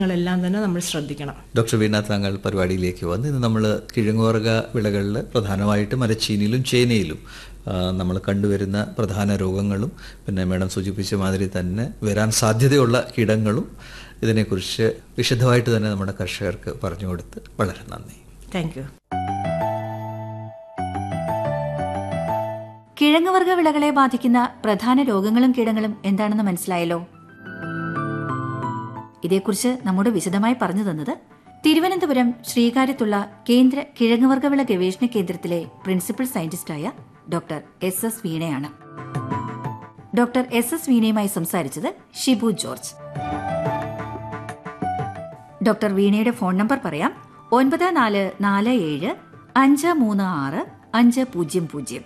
ങ്ങളെല്ലാം തന്നെ നമ്മൾ ശ്രദ്ധിക്കണം ഡോക്ടർ വീണ താങ്കൾ പരിപാടിയിലേക്ക് വന്ന് ഇന്ന് നമ്മൾ കിഴങ്ങുവർഗ വിളകളിൽ പ്രധാനമായിട്ട് മരച്ചീനിയിലും ചേനയിലും നമ്മൾ കണ്ടുവരുന്ന പ്രധാന രോഗങ്ങളും പിന്നെ മേഡം സൂചിപ്പിച്ച മാതിരി തന്നെ വരാൻ സാധ്യതയുള്ള കീടങ്ങളും ഇതിനെക്കുറിച്ച് വിശദമായിട്ട് തന്നെ നമ്മുടെ കർഷകർക്ക് പറഞ്ഞു കൊടുത്ത് വളരെ നന്ദി താങ്ക് യു കിഴങ്ങുവർഗ വിളകളെ ബാധിക്കുന്ന പ്രധാന രോഗങ്ങളും കീടങ്ങളും എന്താണെന്ന് മനസ്സിലായല്ലോ ഇതേക്കുറിച്ച് നമ്മോട് വിശദമായി പറഞ്ഞു തന്നത് തിരുവനന്തപുരം ശ്രീകാര്യത്തുള്ള കേന്ദ്ര കിഴങ്ങുവർഗവിള ഗവേഷണ കേന്ദ്രത്തിലെ പ്രിൻസിപ്പൽ സയന്റിസ്റ്റായ ഡോക്ടർ എസ് എസ് വീണയാണ് ഡോക്ടർ എസ് എസ് വീണയുമായി സംസാരിച്ചത് ഷിബു ജോർജ് ഡോക്ടർ വീണയുടെ ഫോൺ നമ്പർ പറയാം ഒൻപത് നാല് നാല് ഏഴ് അഞ്ച് മൂന്ന് ആറ് അഞ്ച് പൂജ്യം പൂജ്യം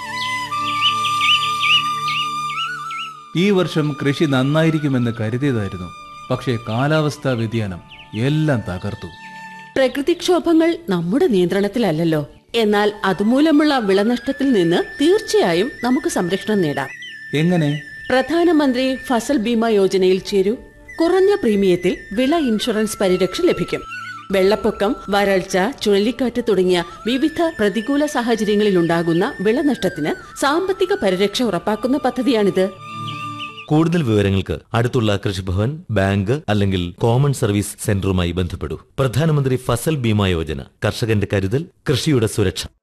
ഈ വർഷം കൃഷി നന്നായിരിക്കുമെന്ന് കരുതിയതായിരുന്നു പക്ഷേ കാലാവസ്ഥാ വ്യതിയാനം എല്ലാം തകർത്തു പ്രകൃതിക്ഷോഭങ്ങൾ നമ്മുടെ നിയന്ത്രണത്തിലല്ലല്ലോ എന്നാൽ അതുമൂലമുള്ള വിളനഷ്ടത്തിൽ നിന്ന് തീർച്ചയായും നമുക്ക് സംരക്ഷണം നേടാം എങ്ങനെ പ്രധാനമന്ത്രി ഫസൽ ബീമ യോജനയിൽ ചേരൂ കുറഞ്ഞ പ്രീമിയത്തിൽ വിള ഇൻഷുറൻസ് പരിരക്ഷ ലഭിക്കും വെള്ളപ്പൊക്കം വരൾച്ച ചുഴലിക്കാറ്റ് തുടങ്ങിയ വിവിധ പ്രതികൂല സാഹചര്യങ്ങളിൽ ഉണ്ടാകുന്ന വിളനഷ്ടത്തിന് സാമ്പത്തിക പരിരക്ഷ ഉറപ്പാക്കുന്ന പദ്ധതിയാണിത് കൂടുതൽ വിവരങ്ങൾക്ക് അടുത്തുള്ള കൃഷിഭവൻ ബാങ്ക് അല്ലെങ്കിൽ കോമൺ സർവീസ് സെന്ററുമായി ബന്ധപ്പെടൂ പ്രധാനമന്ത്രി ഫസൽ ബീമ യോജന കർഷകന്റെ കരുതൽ കൃഷിയുടെ സുരക്ഷ